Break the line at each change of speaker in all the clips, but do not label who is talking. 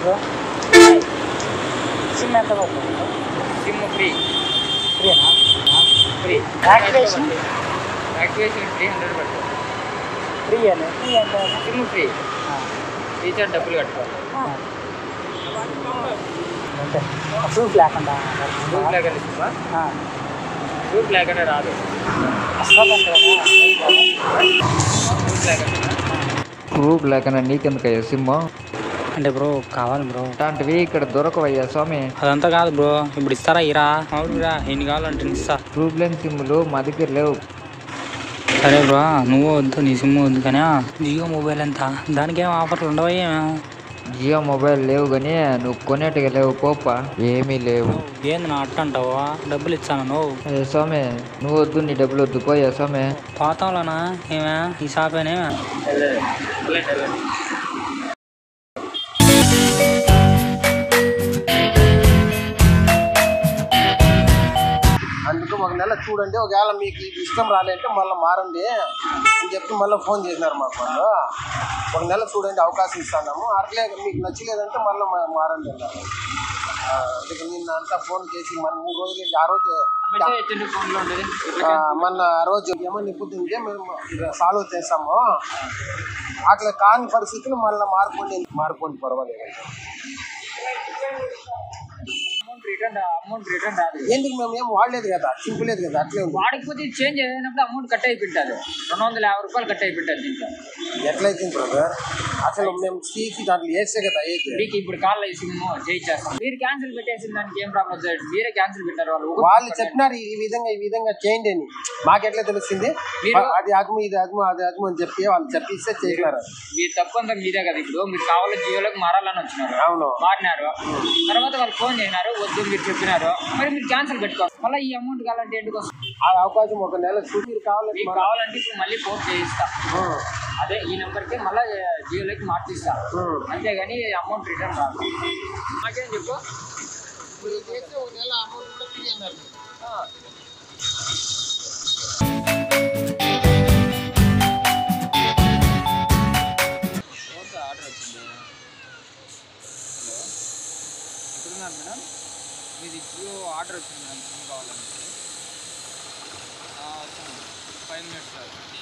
Bro SIM ఎంత పడుతుంది
SIM free
ఫ్రీనా
free
activation
activation three hundred పడుతుంది
ఫ్రీ అని ఫ్రీ ఎంత
సిమ్ ఫ్రీ రీఛార్జ్ డబ్బులు కట్టుకోవాలి
అంతే ప్రూఫ్ లేకుండా
రూట్ లేకుండా సిమ్మా
ఆ.
రూట్ లేకుండా రాదు
వస్తుందంటే
రూట్ లేకుండా
ప్రూఫ్ లేకుండా నీకెందుకయ్యా సిమ్
అంటే బ్రో కావాలి బ్రో
ఇలాంటివి ఇక్కడ దొరకవయ్యా స్వామి
అదంతా కాదు బ్రో ఇప్పుడు ఇస్తారా ఇరా అవునురా ఎన్ని కావాలంటే నేను ఇస్తా
ప్రూఫ్ లేని సిమ్లు మా దగ్గర లేవు
సరే బ్రో నువ్వు వద్దు నీ సిమ్ వద్దు కానీ జియో మొబైల్ ఎంత దానికి ఏం ఆఫర్లు ఉండవయ్యా
జియో మొబైల్ లేవు కానీ నువ్వు కొనేట్టుగా లేవు పోప్ప ఏమీ లేవు
ఏంది నా అట్ట అంటావా డబ్బులు ఇచ్చాను నువ్వు
ఏ స్వామి నువ్వు వద్దు నీ డబ్బులు వద్దు పోయా స్వామి
పోతాంలోనా ఏమే ఈ షాపేనేమే
అందుకు ఒక నెల చూడండి ఒకవేళ మీకు ఇది ఇష్టం రాలేంటే మళ్ళీ మారండి అని చెప్పి మళ్ళీ ఫోన్ చేసినారు మాకు వాళ్ళు ఒక నెల చూడండి అవకాశం ఇస్తున్నాము అట్లే మీకు నచ్చలేదంటే మళ్ళీ మారండి అన్నారు ఆ, అందుకే నిన్న అంతా ఫోన్ చేసి మన మూడు రోజులు ఆ రోజు
ఫోన్లో ఉండేది
ఆ, మొన్న ఆ రోజు ఏమని నిప్పుతుంటే మేము సాల్వ్ చేస్తాము అట్లా కాని పరిస్థితులు మళ్ళీ మార్పుండి మార్పుండి పర్వాలేదు
అమౌంట్ రిటర్న్ అమౌంట్ రిటర్న్ రాదు
ఎందుకు మేము ఏం వాడలేదు కదా సింపులేదు కదా అట్లే ఉంది
వాడికి పోతే చేంజ్ అయినప్పుడు అమౌంట్ కట్ అయిపోయింటుంది రెండు వందల యాభై రూపాయలు కట్ అయిపోయింటుంది దీంట్లో
ఎట్లయితే బ్రదర్ అసలు మేము తీసి దాంట్లో వేసే కదా అయితే
మీకు ఇప్పుడు కాల్ సిమ్ చేయించేస్తాం మీరు క్యాన్సిల్ పెట్టేసిన దానికి ఏం ప్రాబ్లం వస్తుంది మీరే క్యాన్సిల్ పెట్టారు వాళ్ళు ఒకటి
వాళ్ళు చెప్పినారు ఈ విధంగా ఈ విధంగా చేయండి అని మాకెట్లా తెలిసింది
మీరు-
అది అగ్ము ఇది అగ్ము అది అగ్ము అని చెప్పి వాళ్ళు చెప్పిస్తే చేసినారు
మీ తప్పు అంతా మీదే కదా ఇప్పుడు మీరు కావాలని జియోలోకి మారాలని వచ్చినారు
అవును
మారినారు తర్వాత వాళ్ళు ఫోన్ చేసినారు వద్దు మీరు చెప్పినారు మరి మీరు క్యాన్సిల్ పెట్టుకోవాలి మళ్ళీ ఈ అమౌంట్ కావాలంటే ఎందుకు వస్తుంది
ఆ అవకాశం ఒక నెల చూసి మీరు కావాలంటే
మీకు
మన-
కావాలంటే ఇప్పుడు మళ్ళీ ఫోన్ చేయిస్తా
ఆ,
అదే ఈ నెంబర్కి మళ్ళీ జియోలోకి మార్చిస్తా
ఆ.
అంతేగాని అమౌంట్ రిటర్న్ రాదు నాకేం చెప్పు
మీరు చేస్తే ఒక నెల అమౌంట్ కూడా ఫ్రీ అన్నారు
ఆర్డర్ వచ్చింది హలో ఎక్కడున్నారు మేడం మీది జియో ఆర్డర్ వచ్చింది మేడం సిమ్ కావాలంటే వస్తాను ఫైవ్ మినిట్స్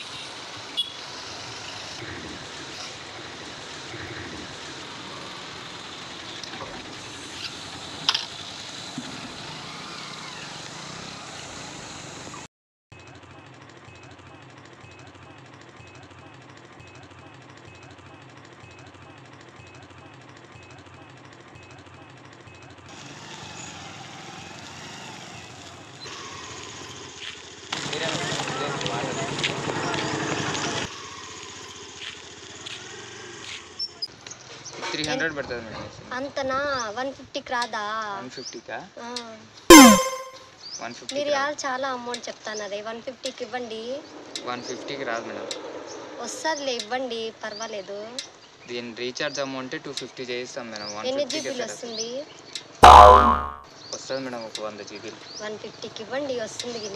త్రీ హండ్రెడ్ పడుతుంది మేడం
అంతనా వన్ ఫిఫ్టీకి రాదా
వన్ ఫిఫ్టీకా
ఆ.
వన్ ఫిఫ్టీ
మీరు ఇవాళ చాలా అమౌంట్ చెప్తానరే వన్ ఫిఫ్టీకి ఇవ్వండి
వన్ ఫిఫ్టీకి రాదు మేడం
వస్తుందిలే ఇవ్వండి పర్వాలేదు
దీని రీఛార్జ్ అమౌంట్ టూ ఫిఫ్టీ చేయిస్తాం మేడం వన్
ఎన్ని
ఫిఫ్టీకి
జీబీలు వస్తుంది
వస్తుంది మేడం ఒక వంద జీబీలు
వన్ ఫిఫ్టీకి ఇవ్వండి వస్తుంది గిని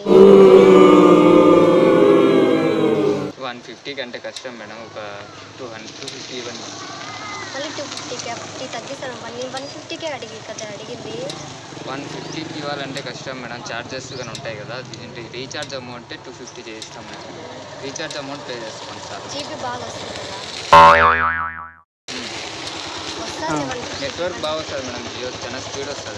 వన్ ఫిఫ్టీ కంటే కష్టం మేడం ఒక టూ హండ్రెడ్ టూ ఫిఫ్టీ ఇవ్వండి
మళ్ళీ టూ ఫిఫ్టీకి ఫిఫ్టీ తగ్గిస్తాను వన్ వన్ ఫిఫ్టీకే అడిగి కదా అడిగింది
వన్ ఫిఫ్టీకి ఇవ్వాలంటే కష్టం మేడం ఛార్జెస్ కానీ ఉంటాయి కదా దీంట్లో రీఛార్జ్ అమౌంట్ టూ ఫిఫ్టీ చేయిస్తాం మేడం రీఛార్జ్ అమౌంట్ పే చేస్తాం సార్
జీబీ బాగా వస్తుంది కదా వస్తుంది వన్ ఫిఫ్టీ
నెట్వర్క్ బాగా వస్తుంది మేడం జియో చాలా స్పీడ్ వస్తుంది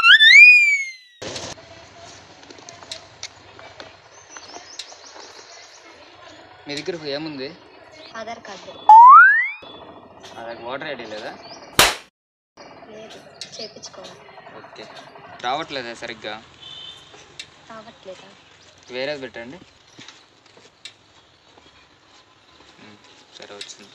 మీ దగ్గర ఏముంది
ఆధార్ కార్డు
అదే ఓటర్ ఐడి లేదా
లేదు చేపించుకోవాలి
ఓకే రావట్లేదా సరిగ్గా
రావట్లేదా
వేరేది పెట్టండి ఉమ్, సరే వచ్చింది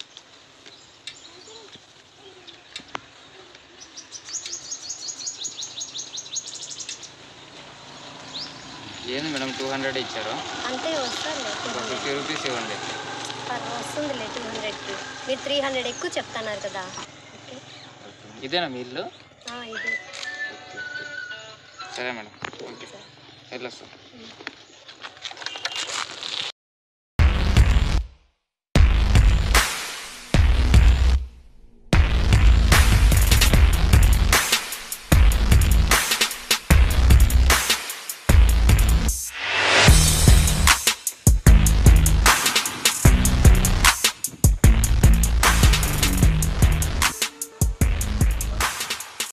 ఏంది మేడం టూ హండ్రెడ్ ఇచ్చారు
అంతే వస్తుంది
ఒక ఫిఫ్టీ రూపీస్ ఇవ్వండి
వస్తుందిలే టూ హండ్రెడ్కి మీరు త్రీ హండ్రెడ్ ఎక్కువ చెప్తున్నారు కదా ఓకే
ఇదేనా మీ ఇల్లు
ఆ, ఇది
ఓకే ఓకే సరే మేడం ఓకే వెళ్ళొస్తాం